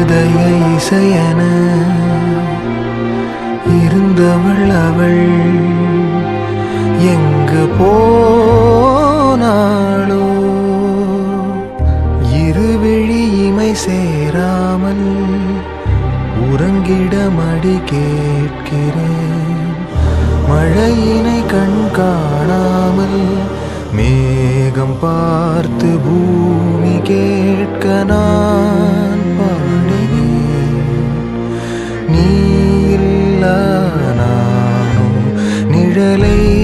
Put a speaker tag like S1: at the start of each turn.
S1: இதய இசையன இருந்தவள் அவள் எங்கு போனாளோ இருவிழி இமை சேராமல் உறங்கிட மடி கேட்கிறேன் மழையினை கண் காணாமல் மேகம் பார்த்து பூமி கேட்க நான் பாடுகிறேன் நீ இல்லா நானும் நிழலை